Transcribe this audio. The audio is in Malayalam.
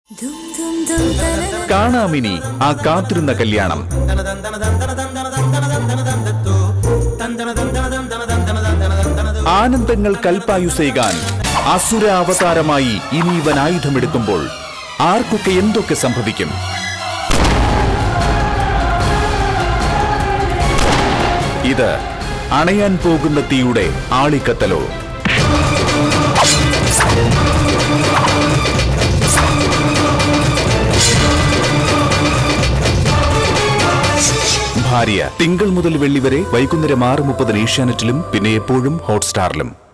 കാണാമിനി ആ കാത്തിരുന്ന കല്യാണം ആനന്ദങ്ങൾ കൽപ്പായുസേകാൻ അസുര അവതാരമായി ഇനി ഇവൻ ആയുധമെടുക്കുമ്പോൾ ആർക്കൊക്കെ എന്തൊക്കെ സംഭവിക്കും ഇത് അണയാൻ പോകുന്ന തീയുടെ ആളിക്കത്തലോ ഭാര്യ തിങ്കൾ മുതൽ വെള്ളി വരെ വൈകുന്നേരം ആറ് മുപ്പതിന് ഏഷ്യാനെറ്റിലും പിന്നെ എപ്പോഴും ഹോട്ട്സ്റ്റാറിലും